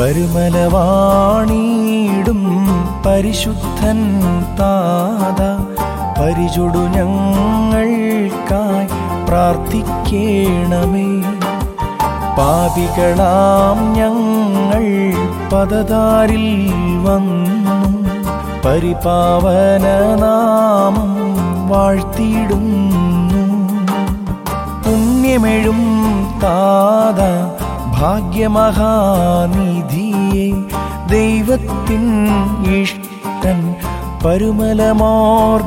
പരുമലവാണീടും പരിശുദ്ധൻ താത പരിചൊടു ഞങ്ങൾക്കായി പ്രാർത്ഥിക്കേണമേ പാപികളാം ഞങ്ങൾ പദതാരിൽ വന്നു പരിപാവനനാമം വാഴ്ത്തിയിടുന്നു പുണ്യമെഴും താത ഭാഗ്യമഹാനിധിയെ ദൈവത്തിൻ ഇഷ്ടൻ പരുമലമോർ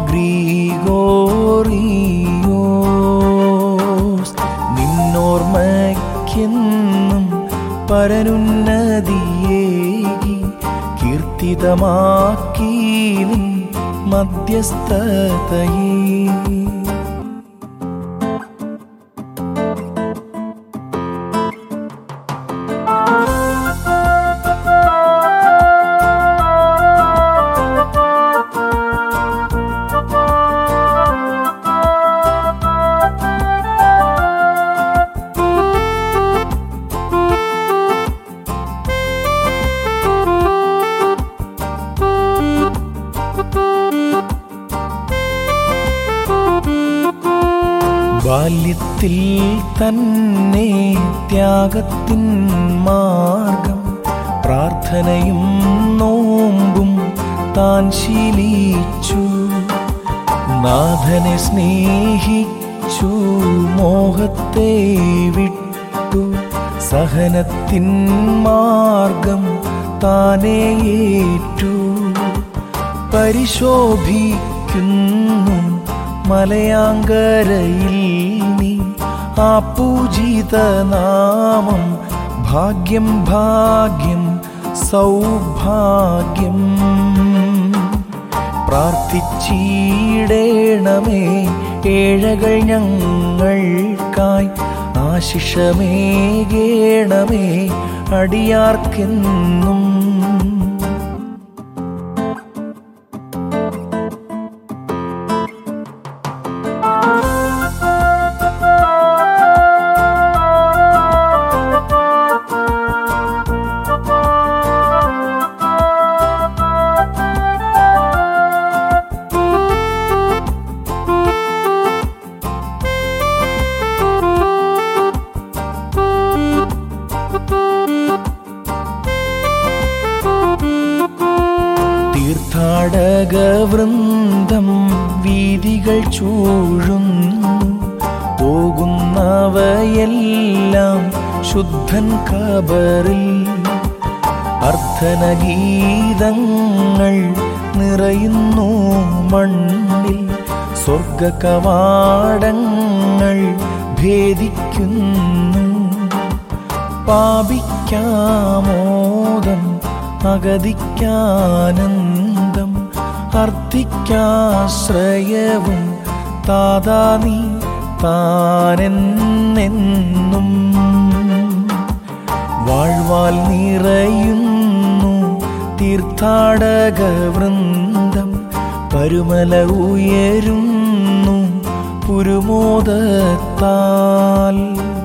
ഗ്രീഗോറിയോസ് നിന്നോർമ്മയ്ക്കെന്നും പരനുന്നതിയേകി കീർത്തിതമാക്കി നിൻ മധ്യസ്ഥതയേ ബാല്യത്തിൽ തന്നെ ത്യാഗത്തിൻ മാർഗം പ്രാർത്ഥനയും നോമ്പും താൻ ശീലിച്ചു നാഥനെ സ്നേഹിച്ചു മോഹത്തെ വിട്ടു സഹനത്തിൻ മാർഗം താനേ ഏറ്റു പരിശോഭിക്കുന്നു മലയാങ്കരയിൽ നീ ആ പൂജിത നാമം ഭാഗ്യം ഭാഗ്യം സൗഭാഗ്യം പ്രാർത്ഥിച്ചിടേണമേ ഏഴകൾ ഞങ്ങൾക്കായി ആശിഷമേകേണമേ അടിയാർക്കെന്നും തീർത്ഥാടക വൃന്ദം വീതികൾ ചൂഴുന്നു പോകുന്നവയെല്ലാം ശുദ്ധൻ കബറിൽ അർത്ഥനഗീതങ്ങൾ നിറയുന്നു മണ്ണിൽ സ്വർഗ കവാടങ്ങൾ ഭേദിക്കുന്നു പാപിക്കാമോദം അഗതിക്കാനന്ദം അർത്ഥിക്കാശ്രയവും താതാ നീ താനെന്നെന്നും വാഴ്വാൽ നിറയുന്നു തീർത്ഥാടക വൃന്ദം പരുമല ഉയരുന്നു പുരുമോദത്താൽ